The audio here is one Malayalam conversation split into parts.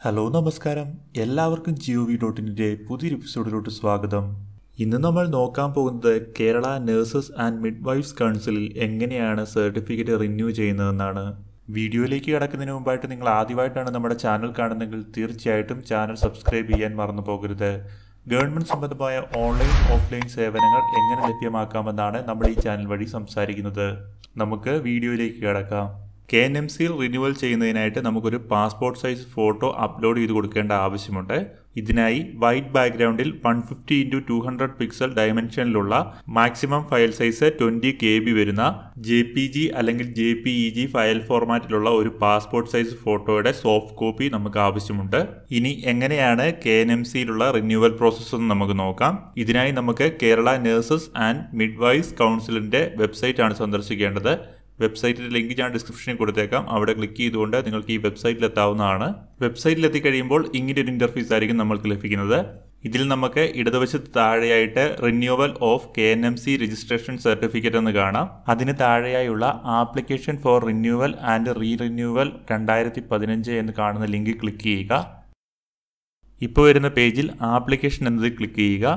ഹലോ നമസ്കാരം എല്ലാവർക്കും ജിഒ വി ഡോട്ടിൻ്റെ പുതിയൊരു എപ്പിസോഡിലോട്ട് സ്വാഗതം ഇന്ന് നമ്മൾ നോക്കാൻ പോകുന്നത് കേരള നഴ്സസ് ആൻഡ് മിഡ്വൈഫ്സ് കൗൺസിലിൽ എങ്ങനെയാണ് സർട്ടിഫിക്കറ്റ് റിന്യൂ ചെയ്യുന്നതെന്നാണ് വീഡിയോയിലേക്ക് കിടക്കുന്നതിന് മുമ്പായിട്ട് നിങ്ങൾ ആദ്യമായിട്ടാണ് നമ്മുടെ ചാനൽ കാണുന്നതെങ്കിൽ തീർച്ചയായിട്ടും ചാനൽ സബ്സ്ക്രൈബ് ചെയ്യാൻ മറന്നു പോകരുത് ഗവൺമെൻറ് സംബന്ധമായ ഓൺലൈൻ ഓഫ്ലൈൻ സേവനങ്ങൾ എങ്ങനെ ലഭ്യമാക്കാമെന്നാണ് നമ്മൾ ഈ ചാനൽ വഴി സംസാരിക്കുന്നത് നമുക്ക് വീഡിയോയിലേക്ക് കിടക്കാം കെ എൻ എം സിയിൽ റിന്യൂവൽ ചെയ്യുന്നതിനായിട്ട് നമുക്കൊരു പാസ്പോർട്ട് സൈസ് ഫോട്ടോ അപ്ലോഡ് ചെയ്ത് കൊടുക്കേണ്ട ആവശ്യമുണ്ട് ഇതിനായി വൈറ്റ് ബാക്ക്ഗ്രൗണ്ടിൽ one fifty into two hundred pixel ഡയമെൻഷനിലുള്ള maximum file size twenty K B വരുന്ന ജെ പി ജി അല്ലെങ്കിൽ J P E G file ഫോർമാറ്റിലുള്ള ഒരു പാസ്പോർട്ട് സൈസ് ഫോട്ടോയുടെ സോഫ്റ്റ് കോപ്പി നമുക്ക് ആവശ്യമുണ്ട് ഇനി എങ്ങനെയാണ് കെ എൻ എം സിയിലുള്ള റിന്യൂവൽ പ്രോസസ്സ് എന്ന് നമുക്ക് നോക്കാം ഇതിനായി നമുക്ക് കേരള നഴ്സസ് ആൻഡ് മിഡ്വൈസ് കൗൺസിലിൻ്റെ വെബ്സൈറ്റ് ആണ് സന്ദർശിക്കേണ്ടത് വെബ്സൈറ്റിൻ്റെ ലിങ്ക് ഞാൻ ഡിസ്ക്രിപ്ഷനിൽ കൊടുത്തേക്കാം അവിടെ ക്ലിക്ക് ചെയ്തുകൊണ്ട് നിങ്ങൾക്ക് ഈ വെബ്സൈറ്റിൽ എത്താവുന്നതാണ് വെബ്സൈറ്റിൽ എത്തിക്കഴിയുമ്പോൾ ഇങ്ങനെ ഒരു ഇൻ്റർഫേസ് ആയിരിക്കും നമ്മൾക്ക് ലഭിക്കുന്നത് ഇതിൽ നമുക്ക് ഇടതുവശത്ത് താഴെയായിട്ട് renewal of K N M C registration certificate എന്ന് കാണാം അതിന് താഴെയായുള്ള application for renewal and re renewal രണ്ടായിരത്തി പതിനഞ്ച് എന്ന് കാണുന്ന ലിങ്ക് ക്ലിക്ക് ചെയ്യുക ഇപ്പോൾ വരുന്ന പേജിൽ ആപ്ലിക്കേഷൻ എന്നതിൽ ക്ലിക്ക് ചെയ്യുക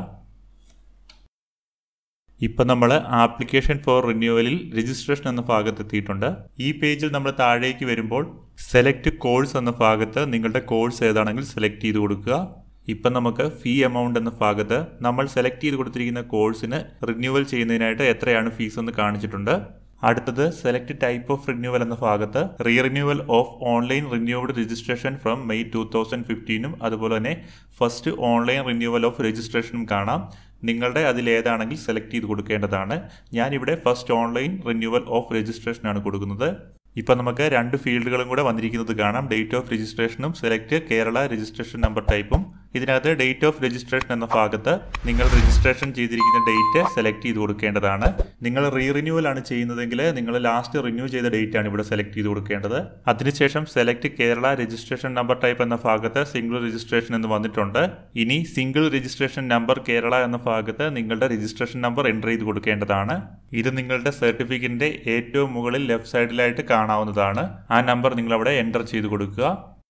ഇപ്പം നമ്മൾ ആപ്ലിക്കേഷൻ ഫോർ റിന്യൂവലിൽ രജിസ്ട്രേഷൻ എന്ന ഭാഗത്ത് എത്തിയിട്ടുണ്ട് ഈ പേജിൽ നമ്മൾ താഴേക്ക് വരുമ്പോൾ സെലക്ട് കോഴ്സ് എന്ന ഭാഗത്ത് നിങ്ങളുടെ കോഴ്സ് ഏതാണെങ്കിൽ സെലക്ട് ചെയ്ത് കൊടുക്കുക ഇപ്പം നമുക്ക് ഫീ എമൗണ്ട് എന്ന ഭാഗത്ത് നമ്മൾ സെലക്ട് ചെയ്ത് കൊടുത്തിരിക്കുന്ന കോഴ്സിന് റിന്യൂവൽ ചെയ്യുന്നതിനായിട്ട് എത്രയാണ് ഫീസ് എന്ന് കാണിച്ചിട്ടുണ്ട് അടുത്തത് സെലക്ട് ടൈപ്പ് ഓഫ് റിന്യൂവൽ എന്ന ഭാഗത്ത് re renewal of online renewed registration from May two thousand ഫിഫ്റ്റീനും അതുപോലെ തന്നെ ഫസ്റ്റ് ഓൺലൈൻ റിന്യൂവൽ ഓഫ് രജിസ്ട്രേഷനും കാണാം നിങ്ങളുടെ അതിലേതാണെങ്കിൽ സെലക്ട് ചെയ്ത് കൊടുക്കേണ്ടതാണ് ഞാനിവിടെ first online renewal of registration ആണ് കൊടുക്കുന്നത് ഇപ്പം നമുക്ക് രണ്ട് ഫീൽഡുകളും കൂടെ വന്നിരിക്കുന്നത് കാണാം ഡേറ്റ് ഓഫ് രജിസ്ട്രേഷനും സെലക്ട് കേരള രജിസ്ട്രേഷൻ നമ്പർ ടൈപ്പും ഇതിനകത്ത് ഡേറ്റ് ഓഫ് രജിസ്ട്രേഷൻ എന്ന ഭാഗത്ത് നിങ്ങൾ രജിസ്ട്രേഷൻ ചെയ്തിരിക്കുന്ന ഡേറ്റ് സെലക്ട് ചെയ്ത് കൊടുക്കേണ്ടതാണ് നിങ്ങൾ റീ റിന്യൂവൽ ആണ് ചെയ്യുന്നതെങ്കിൽ നിങ്ങൾ ലാസ്റ്റ് റിന്യൂ ചെയ്ത ഡേറ്റ് ആണ് ഇവിടെ സെലക്ട് ചെയ്ത് കൊടുക്കേണ്ടത് അതിനുശേഷം select Kerala registration number type എന്ന ഭാഗത്ത് സിംഗിൾ രജിസ്ട്രേഷൻ എന്ന് വന്നിട്ടുണ്ട് ഇനി സിംഗിൾ രജിസ്ട്രേഷൻ നമ്പർ കേരള എന്ന ഭാഗത്ത് നിങ്ങളുടെ രജിസ്ട്രേഷൻ നമ്പർ എൻ്റർ ചെയ്ത് കൊടുക്കേണ്ടതാണ് ഇത് നിങ്ങളുടെ സർട്ടിഫിക്കറ്റിന്റെ ഏറ്റവും മുകളിൽ ലെഫ്റ്റ് സൈഡിലായിട്ട് കാണാവുന്നതാണ് ആ നമ്പർ നിങ്ങൾ അവിടെ എൻ്റർ ചെയ്ത് കൊടുക്കുക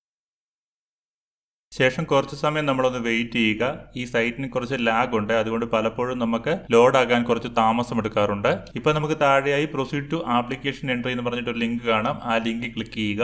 ശേഷം കുറച്ച് സമയം നമ്മളൊന്ന് വെയിറ്റ് ചെയ്യുക ഈ സൈറ്റിന് കുറച്ച് ലാഗ് ഉണ്ട് അതുകൊണ്ട് പലപ്പോഴും നമുക്ക് ലോഡ് ആകാൻ കുറച്ച് താമസം എടുക്കാറുണ്ട് ഇപ്പൊ നമുക്ക് താഴെയായി പ്രൊസീഡ് ടു ആപ്ലിക്കേഷൻ എൻട്രി എന്ന് പറഞ്ഞിട്ട് ഒരു ലിങ്ക് കാണാം ആ ലിങ്ക് ക്ലിക്ക് ചെയ്യുക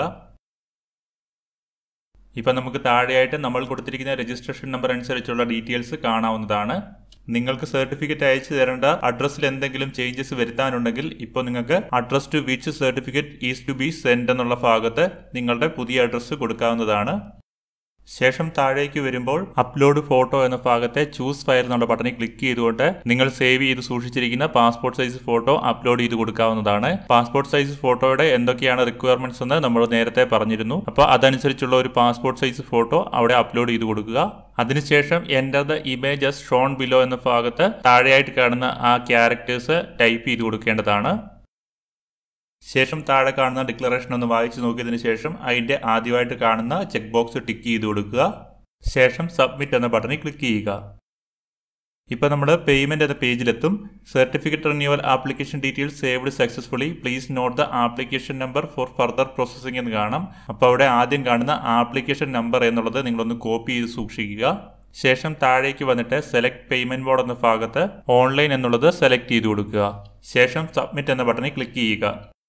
ഇപ്പൊ നമുക്ക് താഴെയായിട്ട് നമ്മൾ കൊടുത്തിരിക്കുന്ന രജിസ്ട്രേഷൻ നമ്പർ അനുസരിച്ചുള്ള ഡീറ്റെയിൽസ് കാണാവുന്നതാണ് നിങ്ങൾക്ക് സർട്ടിഫിക്കറ്റ് അയച്ചു തരേണ്ട അഡ്രസ്സിൽ എന്തെങ്കിലും ചേഞ്ചസ് വരുത്താനുണ്ടെങ്കിൽ ഇപ്പോൾ നിങ്ങൾക്ക് address to which certificate is to be send എന്നുള്ള ഭാഗത്ത് നിങ്ങളുടെ പുതിയ അഡ്രസ്സ് കൊടുക്കാവുന്നതാണ് ശേഷം താഴേക്ക് വരുമ്പോൾ അപ്ലോഡ് ഫോട്ടോ എന്ന ഭാഗത്തെ ചൂസ് ഫയൽ എന്നുള്ള ബട്ടണിൽ ക്ലിക്ക് ചെയ്തുകൊണ്ട് നിങ്ങൾ സേവ് ചെയ്ത് സൂക്ഷിച്ചിരിക്കുന്ന പാസ്പോർട്ട് സൈസ് ഫോട്ടോ അപ്ലോഡ് ചെയ്ത് കൊടുക്കാവുന്നതാണ് പാസ്പോർട്ട് സൈസ് ഫോട്ടോയുടെ എന്തൊക്കെയാണ് റിക്വയർമെന്റ്സ് എന്ന് നമ്മൾ നേരത്തെ പറഞ്ഞിരുന്നു അപ്പോൾ അതനുസരിച്ചുള്ള ഒരു പാസ്പോർട്ട് സൈസ് ഫോട്ടോ അവിടെ അപ്ലോഡ് ചെയ്ത് കൊടുക്കുക അതിനുശേഷം enter the image as shown below എന്ന ഭാഗത്ത് താഴെയായിട്ട് കാണുന്ന ആ ക്യാരക്ടേഴ്സ് ടൈപ്പ് ചെയ്ത് കൊടുക്കേണ്ടതാണ് ശേഷം താഴെ കാണുന്ന ഡിക്ലറേഷൻ ഒന്ന് വായിച്ചു നോക്കിയതിനു ശേഷം അതിൻ്റെ ആദ്യമായിട്ട് കാണുന്ന ചെക്ക് ബോക്സ് ടിക്ക് ചെയ്ത് കൊടുക്കുക ശേഷം സബ്മിറ്റ് എന്ന ബട്ടണിൽ ക്ലിക്ക് ചെയ്യുക ഇപ്പോൾ നമ്മൾ പേയ്മെൻറ്റ് എന്ന പേജിലെത്തും certificate renewal application details saved successfully please note the application number for further processing എന്ന് കാണാം അപ്പോൾ അവിടെ ആദ്യം കാണുന്ന ആപ്ലിക്കേഷൻ നമ്പർ എന്നുള്ളത് നിങ്ങളൊന്ന് കോപ്പി ചെയ്ത് സൂക്ഷിക്കുക ശേഷം താഴേക്ക് വന്നിട്ട് സെലക്ട് പേയ്മെന്റ് മോഡ് എന്ന ഭാഗത്ത് ഓൺലൈൻ എന്നുള്ളത് സെലക്ട് ചെയ്ത് കൊടുക്കുക ശേഷം സബ്മിറ്റ് എന്ന ബട്ടണിൽ ക്ലിക്ക് ചെയ്യുക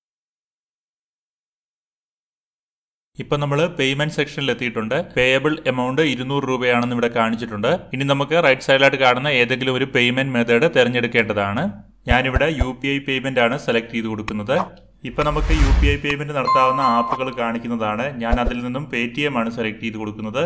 ഇപ്പം നമ്മൾ പേയ്മെന്റ് സെക്ഷനിൽ എത്തിയിട്ടുണ്ട് പേയബിൾ എമൗണ്ട് ഇരുന്നൂറ് രൂപയാണെന്ന് ഇവിടെ കാണിച്ചിട്ടുണ്ട് ഇനി നമുക്ക് റൈറ്റ് സൈഡിലായിട്ട് കാണുന്ന ഏതെങ്കിലും ഒരു പേയ്മെന്റ് മെത്തേഡ് തിരഞ്ഞെടുക്കേണ്ടതാണ് ഞാനിവിടെ യു പി ഐ പേയ്മെന്റ് ആണ് സെലക്ട് ചെയ്ത് കൊടുക്കുന്നത് ഇപ്പം നമുക്ക് യു പി ഐ പേയ്മെന്റ് നടത്താവുന്ന ആപ്പുകൾ കാണിക്കുന്നതാണ് ഞാൻ അതിൽ നിന്നും പേ ടി എം ആണ് സെലക്ട് ചെയ്ത് കൊടുക്കുന്നത്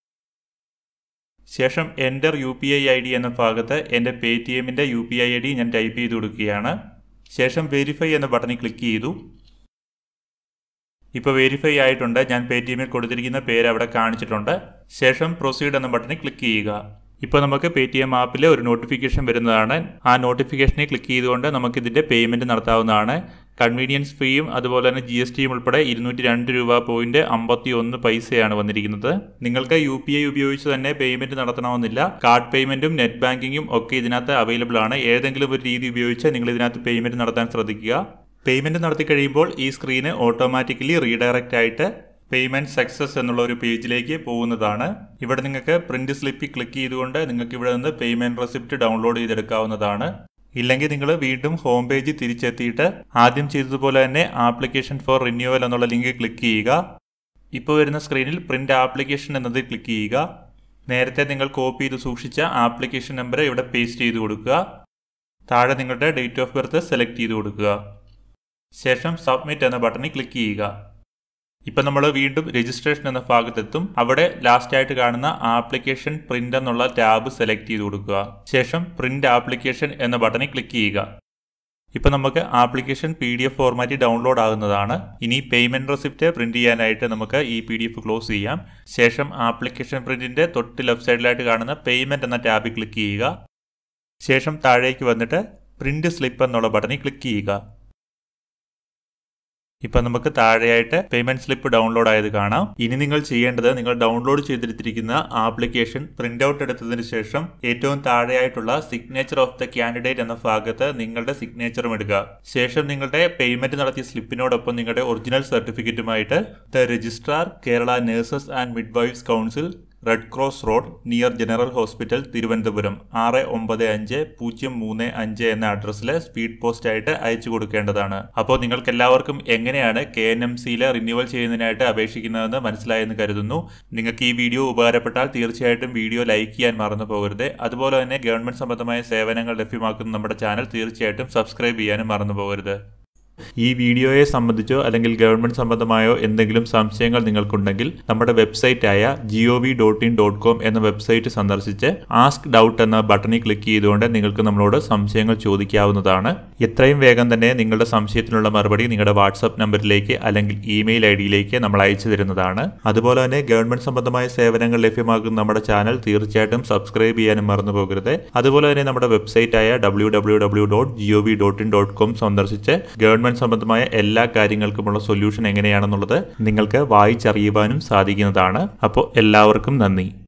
ശേഷം enter U P I I D എന്ന ഭാഗത്ത് എൻ്റെ പേ ടി എമ്മിൻ്റെ U P I I D ഞാൻ ടൈപ്പ് ചെയ്ത് കൊടുക്കുകയാണ് ശേഷം വെരിഫൈ എന്ന ബട്ടണിൽ ക്ലിക്ക് ചെയ്തു ഇപ്പോൾ വെരിഫൈ ആയിട്ടുണ്ട് ഞാൻ പേ ടി എമ്മിൽ കൊടുത്തിരിക്കുന്ന പേര് അവിടെ കാണിച്ചിട്ടുണ്ട് ശേഷം പ്രൊസീഡ് എന്ന ബട്ടണിൽ ക്ലിക്ക് ചെയ്യുക ഇപ്പോൾ നമുക്ക് പേ ടി എം ആപ്പിൽ ഒരു നോട്ടിഫിക്കേഷൻ വരുന്നതാണ് ആ നോട്ടിഫിക്കേഷനിൽ ക്ലിക്ക് ചെയ്തുകൊണ്ട് നമുക്ക് ഇതിൻ്റെ പേയ്മെൻറ്റ് നടത്താവുന്നതാണ് കൺവീനിയൻസ് ഫീയും അതുപോലെ തന്നെ ജി എസ് ടിയും ഉൾപ്പെടെ ഇരുന്നൂറ്റി രണ്ട് രൂപ പോയിന്റ് അമ്പത്തി ഒന്ന് പൈസയാണ് വന്നിരിക്കുന്നത് നിങ്ങൾക്ക് യു പി ഐ ഉപയോഗിച്ച് തന്നെ പേയ്മെന്റ് നടത്തണമെന്നില്ല കാർഡ് പേയ്മെന്റും നെറ്റ് ബാങ്കിങ്ങും ഒക്കെ ഇതിനകത്ത് അവൈലബിൾ ആണ് ഏതെങ്കിലും ഒരു രീതി ഉപയോഗിച്ച് നിങ്ങൾ ഇതിനകത്ത് പേയ്മെന്റ് നടത്താൻ ശ്രദ്ധിക്കുക പേയ്മെന്റ് നടത്തി കഴിയുമ്പോൾ ഈ സ്ക്രീന് ഓട്ടോമാറ്റിക്കലി റീഡയറക്റ്റ് ആയിട്ട് പേയ്മെന്റ് സക്സസ് എന്നുള്ള ഒരു പേജിലേക്ക് പോകുന്നതാണ് ഇവിടെ നിങ്ങൾക്ക് പ്രിന്റ് സ്ലിപ്പിൽ ക്ലിക്ക് ചെയ്തുകൊണ്ട് നിങ്ങൾക്ക് ഇവിടെ നിന്ന് പേയ്മെന്റ് റെസിപ്റ്റ് ഡൗൺലോഡ് ചെയ്തെടുക്കാവുന്നതാണ് ഇല്ലെങ്കിൽ നിങ്ങൾ വീണ്ടും ഹോം പേജ് തിരിച്ചെത്തിയിട്ട് ആദ്യം ചെയ്തതുപോലെ തന്നെ ആപ്ലിക്കേഷൻ ഫോർ റിന്യൂവൽ എന്നുള്ള ലിങ്ക് ക്ലിക്ക് ചെയ്യുക ഇപ്പോൾ വരുന്ന സ്ക്രീനിൽ പ്രിന്റ് ആപ്ലിക്കേഷൻ എന്നത് ക്ലിക്ക് ചെയ്യുക നേരത്തെ നിങ്ങൾ കോപ്പി ചെയ്ത് സൂക്ഷിച്ച ആപ്ലിക്കേഷൻ നമ്പർ ഇവിടെ പേസ്റ്റ് ചെയ്ത് കൊടുക്കുക താഴെ നിങ്ങളുടെ ഡേറ്റ് ഓഫ് ബർത്ത് സെലക്ട് ചെയ്ത് കൊടുക്കുക ശേഷം സബ്മിറ്റ് എന്ന ബട്ടണിൽ ക്ലിക്ക് ചെയ്യുക ഇപ്പം നമ്മൾ വീണ്ടും രജിസ്ട്രേഷൻ എന്ന ഭാഗത്തെത്തും അവിടെ ലാസ്റ്റ് ആയിട്ട് കാണുന്ന ആപ്ലിക്കേഷൻ പ്രിന്റ് എന്നുള്ള ടാബ് സെലക്ട് ചെയ്ത് കൊടുക്കുക ശേഷം പ്രിന്റ് ആപ്ലിക്കേഷൻ എന്ന ബട്ടണിൽ ക്ലിക്ക് ചെയ്യുക ഇപ്പം നമുക്ക് ആപ്ലിക്കേഷൻ പി ഡി എഫ് ഫോർമാറ്റിൽ ഡൗൺലോഡ് ആകുന്നതാണ് ഇനി പേയ്മെന്റ് റെസിപ്റ്റ് പ്രിന്റ് ചെയ്യാനായിട്ട് നമുക്ക് ഈ പി ഡി എഫ് ക്ലോസ് ചെയ്യാം ശേഷം ആപ്ലിക്കേഷൻ പ്രിന്റിന്റെ തൊട്ട് ലെഫ്റ്റ് സൈഡിലായിട്ട് കാണുന്ന പേയ്മെന്റ് എന്ന ടാബിൽ ക്ലിക്ക് ചെയ്യുക ശേഷം താഴേക്ക് വന്നിട്ട് പ്രിന്റ് സ്ലിപ്പ് എന്നുള്ള ബട്ടണിൽ ക്ലിക്ക് ചെയ്യുക ഇപ്പം നമുക്ക് താഴെയായിട്ട് പേയ്മെന്റ് സ്ലിപ്പ് ഡൗൺലോഡ് ആയത് കാണാം ഇനി നിങ്ങൾ ചെയ്യേണ്ടത് നിങ്ങൾ ഡൗൺലോഡ് ചെയ്തെടുത്തിരിക്കുന്ന ആപ്ലിക്കേഷൻ പ്രിന്റ് ഔട്ട് എടുത്തതിന് ശേഷം ഏറ്റവും താഴെയായിട്ടുള്ള സിഗ്നേച്ചർ ഓഫ് ദ കാൻഡിഡേറ്റ് എന്ന ഭാഗത്ത് നിങ്ങളുടെ സിഗ്നേച്ചറും ഇടുക ശേഷം നിങ്ങളുടെ പേയ്മെന്റ് നടത്തിയ സ്ലിപ്പിനോടൊപ്പം നിങ്ങളുടെ ഒറിജിനൽ സർട്ടിഫിക്കറ്റുമായിട്ട് the registrar Kerala nurses and midwifes council red cross road near general hospital Thiruvananthapuram ആറ് ഒമ്പത് അഞ്ച് പൂജ്യം മൂന്ന് അഞ്ച് എന്ന അഡ്രസ്സിൽ സ്പീഡ് പോസ്റ്റ് ആയിട്ട് അയച്ചു കൊടുക്കേണ്ടതാണ് അപ്പോൾ നിങ്ങൾക്ക് എല്ലാവർക്കും എങ്ങനെയാണ് കെ എൻ എം സിയിൽ റിന്യൂവൽ ചെയ്യുന്നതിനായിട്ട് അപേക്ഷിക്കുന്നതെന്ന് മനസ്സിലായെന്ന് കരുതുന്നു നിങ്ങൾക്ക് ഈ വീഡിയോ ഉപകാരപ്പെട്ടാൽ തീർച്ചയായിട്ടും വീഡിയോ ലൈക്ക് ചെയ്യാൻ മറന്നു പോകരുത് അതുപോലെ തന്നെ ഗവൺമെന്റ് സംബന്ധമായ സേവനങ്ങൾ ലഭ്യമാക്കുന്ന നമ്മുടെ ചാനൽ തീർച്ചയായിട്ടും സബ്സ്ക്രൈബ് ചെയ്യാനും മറന്നു പോകരുത് ഈ വീഡിയോയെ സംബന്ധിച്ചോ അല്ലെങ്കിൽ ഗവൺമെന്റ് സംബന്ധമായോ എന്തെങ്കിലും സംശയങ്ങൾ നിങ്ങൾക്കുണ്ടെങ്കിൽ നമ്മുടെ വെബ്സൈറ്റായ G O V dot in dot com എന്ന വെബ്സൈറ്റ് സന്ദർശിച്ച് ആസ്ക് ഡൗട്ട് എന്ന ബട്ടണിൽ ക്ലിക്ക് ചെയ്തുകൊണ്ട് നിങ്ങൾക്ക് നമ്മളോട് സംശയങ്ങൾ ചോദിക്കാവുന്നതാണ് എത്രയും വേഗം തന്നെ നിങ്ങളുടെ സംശയത്തിനുള്ള മറുപടി നിങ്ങളുടെ വാട്സപ്പ് നമ്പറിലേക്ക് അല്ലെങ്കിൽ ഇമെയിൽ ഐ ഡിയിലേക്ക് നമ്മൾ അയച്ചു തരുന്നതാണ് അതുപോലെ തന്നെ ഗവൺമെന്റ് സംബന്ധമായ സേവനങ്ങൾ ലഭ്യമാക്കുന്ന നമ്മുടെ ചാനൽ തീർച്ചയായിട്ടും സബ്സ്ക്രൈബ് ചെയ്യാനും മറന്നു പോകരുത് അതുപോലെ തന്നെ നമ്മുടെ വെബ്സൈറ്റായ W W W dot G O V dot in dot com സന്ദർശിച്ച് ഗവൺമെന്റ് ഗവൺമെന്റ് സംബന്ധമായ എല്ലാ കാര്യങ്ങൾക്കുമുള്ള സൊല്യൂഷൻ എങ്ങനെയാണെന്നുള്ളത് നിങ്ങൾക്ക് വായിച്ചറിയുവാനും സാധിക്കുന്നതാണ് അപ്പോൾ എല്ലാവർക്കും നന്ദി